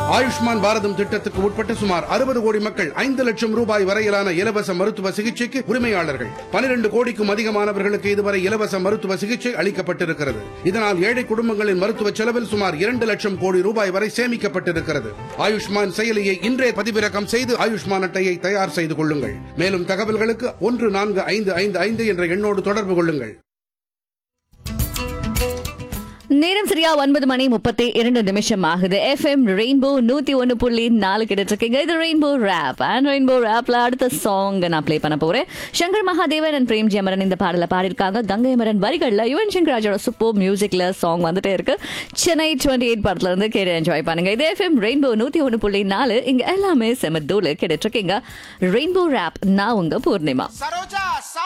ஆயுஷ்மான் பாரதம் திட்டத்துக்கு உட்பட்ட சுமார் அறுபது கோடி மக்கள் ஐந்து லட்சம் ரூபாய் வரையிலான இலவச மருத்துவ சிகிச்சைக்கு உரிமையாளர்கள் பனிரெண்டு கோடிக்கும் அதிகமானவர்களுக்கு இதுவரை இலவச மருத்துவ சிகிச்சை அளிக்கப்பட்டிருக்கிறது இதனால் ஏழை குடும்பங்களின் மருத்துவ செலவில் சுமார் இரண்டு லட்சம் கோடி ரூபாய் வரை சேமிக்கப்பட்டிருக்கிறது ஆயுஷ்மான் செயலியை இன்றே பதிவிறக்கம் செய்து ஆயுஷ்மான் அட்டையை தயார் செய்து கொள்ளுங்கள் மேலும் தகவல்களுக்கு ஒன்று நான்கு ஐந்து ஐந்து ஐந்து என்ற எண்ணோடு தொடர்பு கொள்ளுங்கள் நேரம் சரியா ஒன்பது மணி முப்பத்தி இரண்டு நிமிஷம் ஆகுது எஃப்எம் ரெயின்போ நூத்தி ஒன்னு புள்ளி நாலு கிட்ட இருக்கீங்க இது ரெயின்போ ரேப் அண்ட் ரெயின்போ ரேப்ல அடுத்த சாங் நான் ப்ளே பண்ண போறேன் சங்கர் மகாதேவன் அண்ட் பிரேம்ஜி அமரன் இந்த பாடல பாடியிருக்காங்க கங்கை அமரன் வரிகள்ல யுவன் சங்கர் ராஜோட சூப்பர் மியூசிக்ல சாங் வந்துட்டே இருக்கு சென்னை டுவெண்ட்டி எயிட் படத்துல இருந்து கேட்டு என்ஜாய் பண்ணுங்க இது எஃப்எம் ரெயின்போ நூத்தி ஒன்னு புள்ளி நாலு இங்க எல்லாமே செம தூளு கேட்டுட்டு இருக்கீங்க ரெயின்போ ரேப் நான் உங்க பூர்ணிமா சரோஜா